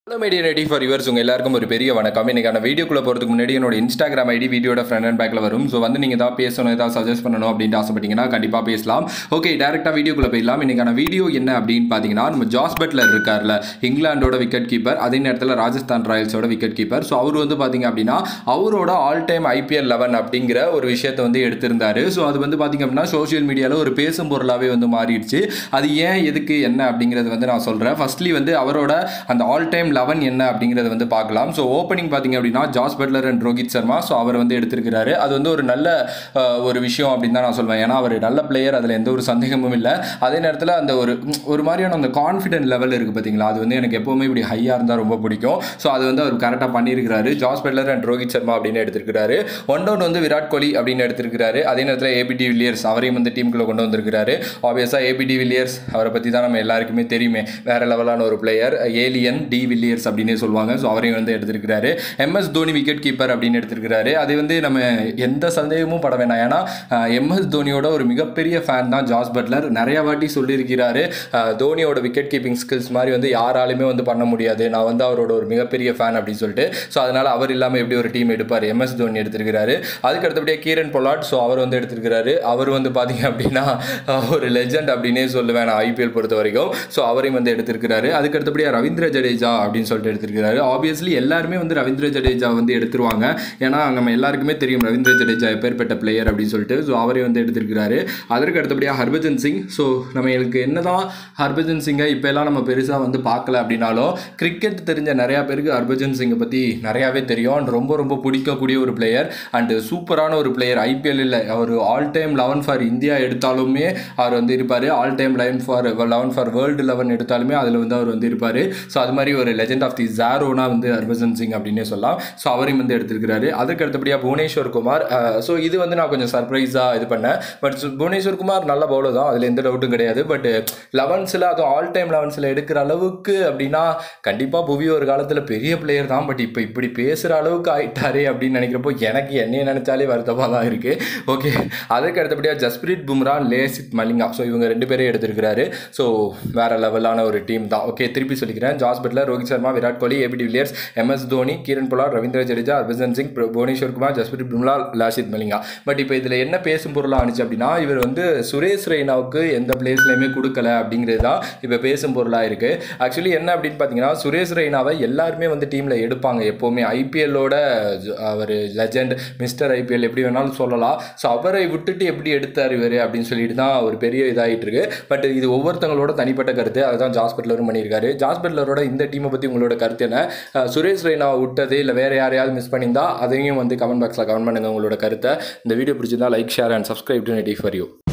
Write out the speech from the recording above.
hello media ready for yours உங்கள் எல்லாருக்கும் ஒரு பெரிய வணக்கம் இன்னைக்கான வீடியோக்குள்ளே போகிறதுக்கு முன்னாடி என்னோட இன்ஸ்டாகிராம் ஐடி வீடியோட ஃப்ரெண்ட் அண்ட் பேக்கில் வரும் ஸோ வந்து நீங்கள் தான் பேசணும் ஏதாவது சஜஸ்ட் பண்ணணும் அப்படின்ட்டு ஆசைப்பட்டீங்கன்னா கண்டிப்பாக பேசலாம் ஓகே டேரெக்டாக வீடியோக்குள்ளே போயிடலாம் இன்னைக்கான வீடியோ என்ன அப்படின்னு பார்த்தீங்கன்னா நம்ம ஜாஸ் பட்லர் இருக்கார்ல இங்கிலாண்டோட விக்கெட் கீப்பர் அதே நேரத்தில் ராஜஸ்தான் ராயல்ஸோட விக்கெட் கீப்பர் ஸோ அவர் வந்து பார்த்தீங்க அப்படின்னா அவரோட ஆல் டைம் ஐபிஎல் லெவன் அப்படிங்கிற ஒரு விஷயத்தை வந்து எடுத்திருந்தாரு ஸோ அது வந்து பார்த்தீங்க அப்படின்னா சோஷியல் மீடியாவில் ஒரு பேசும் பொருளாகவே வந்து மாறிடுச்சு அது ஏன் எதுக்கு என்ன அப்படிங்கிறது வந்து நான் சொல்கிறேன் ஃபர்ஸ்ட்லி வந்து அவரோட அந்த ஆல் டைம் லெவன் என்ன அப்படிங்கிறத வந்து பார்க்கலாம் ஸோ ஓப்பனிங் பார்த்தீங்க அப்படின்னா Jos Buttler and Rohit Sharma so அவர் வந்து எடுத்திருக்கிறாரு அது வந்து ஒரு நல்ல அஹ், ஒரு விஷயம் அப்படின்னு தான் நான் சொல்வேன் ஏன்னா அவர் நல்ல பிளேயர் அதில் எந்த ஒரு சந்தேகமும் இல்லை அதே நேரத்தில் அந்த ஒரு ம், ஒரு மாதிரியான அந்த கான்ஃபிடென்ட் லெவல் இருக்குது பார்த்தீங்களா அது வந்து எனக்கு எப்போவுமே இப்படி ஹையாக இருந்தால் ரொம்ப பிடிக்கும் ஸோ அது வந்து அவர் கரெக்டாக பண்ணியிருக்கிறாரு Jos Buttler and Rohit Sharma அப்படின்னு எடுத்திருக்கிறாரு ஒன் டவுன் வந்து விராட் கோலி அப்படின்னு எடுத்திருக்கிறாரு அதே நேரத்தில் ஏபிடி வில்லியர்ஸ் அவரையும் வந்து டீமுக்குள்ளே கொண்டு வந்திருக்கிறாரு ஆப்வியஸாக ஏபிடி வில்லியர்ஸ் அவரை பற்றி தான் நம்ம எல்லாருக்குமே தெரியுமே வேற லெவலான ஒரு பிளேயர் ஏலியன் டி வில்லியர்ஸ் அப்படின்னே சொல்லுவாங்க ஸோ அவரையும் வந்து எடுத்திருக்கிறாரு எம்எஸ் தோனி விக்கெட் கீப்பர் அப்படின்னு எடுத்திருக்கிறாரு அது வந்து நம்ம எந்த சந்தேகமும் பட வேண்டாம் ஏன்னா எம்எஸ் தோனியோட ஒரு மிகப்பெரிய ஃபேன் தான் ஜாஸ் பட்லர் நிறைய வாட்டி சொல்லியிருக்கிறாரு அஹ், தோனியோட விக்கெட் கீப்பிங் ஸ்கில்ஸ் மாதிரி வந்து யாராலுமே வந்து பண்ண முடியாது நான் வந்து அவரோட ஒரு மிகப்பெரிய ஃபேன் அப்படின்னு சொல்லிட்டு ஸோ அதனால் அவர் இல்லாமல் எப்படி ஒரு டீம் எடுப்பார் எம்எஸ் தோனி எடுத்திருக்கிறாரு அதுக்கு அடுத்தபடியாக கீரன் பொலாட் ஸோ அவர் வந்து எடுத்திருக்கிறாரு அவர் வந்து பார்த்தீங்க அப்படின்னா அஹ், ஒரு லெஜண்ட் அப்படின்னே சொல்லுவேன் நான் ஐபிஎல் பொறுத்த வரைக்கும் ஸோ அவரையும் வந்து எடுத்திருக்கிறாரு அதுக்கு அடுத்தபடியாக ரவீந்திர ஜடேஜா அப்படின்னு சொல்லிட்டு எடுத்திருக்கிறாரு ஆப்வியஸ்லி எல்லாருமே வந்து ரவீந்திர ஜடேஜா வந்து எடுத்துருவாங்க ஏன்னா நம்ம எல்லாருக்குமே தெரியும் ரவீந்திர ஜடேஜா எப்பேற்பட்ட பிளேயர் அப்படின்னு சொல்லிட்டு ஸோ அவரே வந்து எடுத்திருக்கிறாரு அதற்கு அடுத்தபடியாக ஹர்பஜன் சிங் ஸோ நம்ம எனக்கு என்னதான் ஹர்பஜன் சிங்கை இப்போ எல்லாம் நம்ம பெருசாக வந்து பார்க்கல அப்படின்னாலும் கிரிக்கெட் தெரிஞ்ச நிறையா பேருக்கு ஹர்பஜன் சிங்கை பற்றி நிறையாவே தெரியும் அண்ட் ரொம்ப ரொம்ப பிடிக்கக்கூடிய ஒரு பிளேயர் அண்டு சூப்பரான ஒரு பிளேயர் ஐபிஎல்லில் அவர் all time eleven for India எடுத்தாலுமே அவர் வந்து இருப்பார் all time eleven for eleven for world eleven எடுத்தாலுமே அதில் வந்து அவர் வந்து இருப்பார் ஸோ அது மாதிரி ஒரு லெஜெண்ட் ஆஃப் தி ஜாரோனா வந்து ஹர்பஜன் சிங் அப்படின்னே சொல்லலாம் ஸோ அவரையும் வந்து எடுத்திருக்கிறாரு அதுக்கு அடுத்தபடியாக புவனேஸ்வர் குமார் ஸோ இது வந்து நான் கொஞ்சம் சர்ப்ரைஸாக இது பண்ணேன் பட் புவனேஸ்வர் குமார் நல்ல பவுலர் தான் அதில் எந்த டவுட்டும் கிடையாது பட் லெவன்ஸில் அதுவும் ஆல் டைம் லெவன்ஸில் எடுக்கிற அளவுக்கு அப்படின்னா கண்டிப்பாக புவி ஒரு காலத்தில் பெரிய பிளேயர் தான் பட் இப்போ இப்படி பேசுகிற அளவுக்கு ஆயிட்டாரே அப்படின்னு நினைக்கிறப்போ எனக்கு என்னைய நினைச்சாலே வருத்தமாக தான் இருக்குது ஓகே அதுக்கு அடுத்தபடியாக ஜஸ்பிரீத் பும்ரா லேசித் மலிங்கா ஸோ இவங்க ரெண்டு பேரையும் எடுத்திருக்கிறாரு ஸோ வேற லெவலான ஒரு டீம் தான் ஓகே திருப்பி சொல்லிக்கிறேன் Jos Buttler Rohit Sharma Virat Kohli AB Villiers MS Dhoni Kieron Pollard Ravindra Jadeja Harbhajan Singh புர- புவனேஸ்வர் குமார் ஜஸ்பிரீத் பும்ரா லாசித் மலிங்கா பட் இப்போ இதில் என்ன பேசும் பொருளாக ஆனிச்சு அப்படின்னா இவர் வந்து சுரேஷ் ரெய்னாவுக்கு எந்த பிளேஸ்லையுமே கொடுக்கல அப்படிங்கிறது தான் இப்போ பேசும் பொருளாக இருக்குது ஆக்சுவலி என்ன அப்படின்னு பார்த்தீங்கன்னா சுரேஷ் ரெய்னாவை எல்லாருமே வந்து டீமில் எடுப்பாங்க எப்போவுமே ஐபிஎல்லோட அவர் லெஜண்ட் மிஸ்டர் ஐபிஎல் எப்படி வேணாலும் சொல்லலாம் ஸோ அவரை விட்டுட்டு எப்படி எடுத்தார் இவர் அப்படின்னு சொல்லிட்டு தான் ஒரு பெரிய இதாகிட்டு இருக்கு பட் இது ஒவ்வொருத்தங்களோட தனிப்பட்ட கருத்து அதுதான் ஜாஸ் பட்லரும் பண்ணியிருக்காரு ஜாஸ் பட்லரோட இந்த டீமை பற்றி உங்களோட கருத்து என்ன அஹ் சுரேஷ் ரெய்னாவை விட்டது இல்லை வேறு யாரையாவது மிஸ் பண்ணியிருந்தா அதையும் வந்து கமெண்ட் பாக்ஸில் கமெண்ட் பண்ணுங்கள் உங்களோட கருத்தை இந்த வீடியோ பிடிச்சிருந்தா like share and subscribe to நெட்டி ஃபார் யூ